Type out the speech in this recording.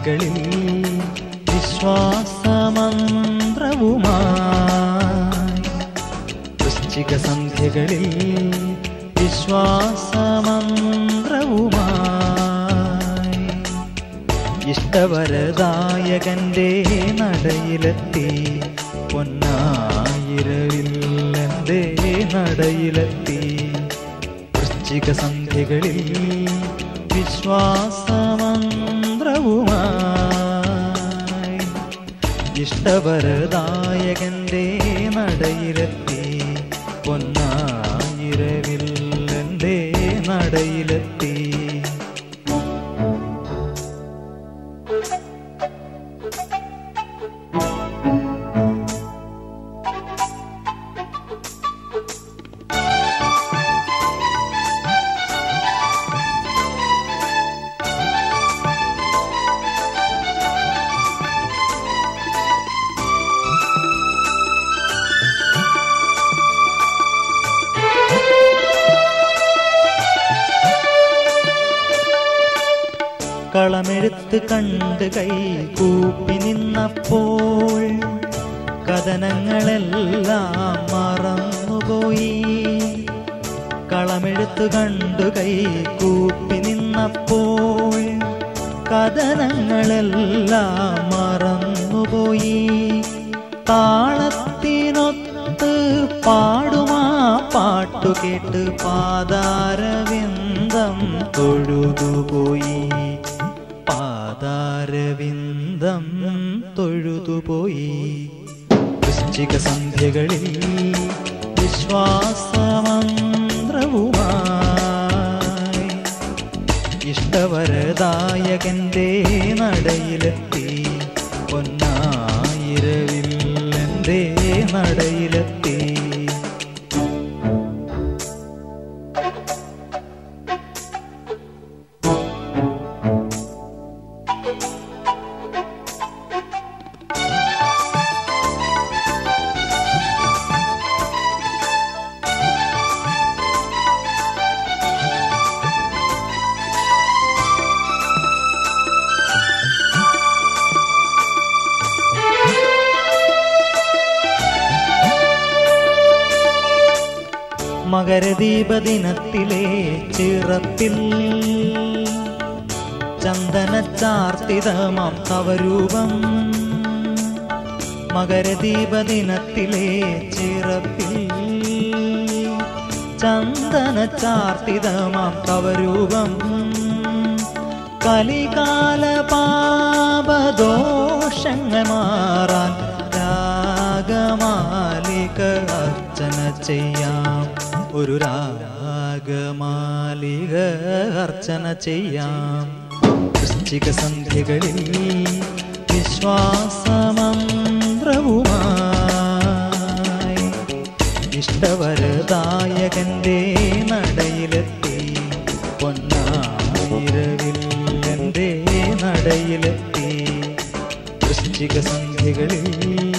സന്ധ്യകളിൽ വിശ്വാസമന്ത്രവുമായി വൃശ്ചിക സന്ധ്യകളിൽ വിശ്വാസമന്ത്രവുമായി ഇഷ്ടവരദായകന്റെ നടയിലെത്തി പൊന്നായിരവിൽ എൻ്റെ നടയിലെത്തി വൃശ്ചിക സന്ധ്യകളിൽ വിശ്വാസമന്ത്രവുമായി ഇഷ്ടവരദായകന്റെ നടയിലെത്തി പൊന്നായിരവിൽ എൻ്റെ നടയിലെത്തി കളമെഴുത്ത് കണ്ട് കൈ കൂപ്പി നിന്നപ്പോൾ കഥനങ്ങളെല്ലാം മറന്നുപോയി കളമെഴുത്ത് കണ്ടു കൈ കൂപ്പി നിന്നപ്പോൾ കഥനങ്ങളെല്ലാം മറന്നുപോയി താളത്തിനൊത്ത് പാടുമാ പാട്ടു കേട്ട് പാതാരവിന്ദം തൊഴുതുപോയി പാതാരവിന്ദം തൊഴുതുപോയി വൃശ്ചിക സന്ധ്യകളിൽ വിശ്വാസമന്ത്രവുമായി ഇഷ്ടവരദായകന്റെ നടയിലെത്തി പൊന്നായിരവിൽ എൻ്റെ നടയിലെത്തി മകരദീപദിനത്തിലെ ചിറപ്പിൽ ചന്ദനച്ചാർത്തിതമാം തവരൂപം മകരദീപദിനത്തിലെ ചിറപ്പിൽ ചന്ദനച്ചാർത്തിതമാം തവരൂപം കലികാല പാപദോഷങ്ങൾ മാറാൻ രാഗമാലിക അർച്ചന ചെയ്യാം ഒരു രാഗമാലിക അർച്ചന ചെയ്യാം വൃശ്ചിക സന്ധ്യകളിൽ വിശ്വാസമന്ത്രവുമായി ഇഷ്ടവരദായകന്റെ നടയിലെത്തി പൊന്നായിരവിൽ എൻ്റെ നടയിലെത്തി വൃശ്ചിക സന്ധ്യകളിൽ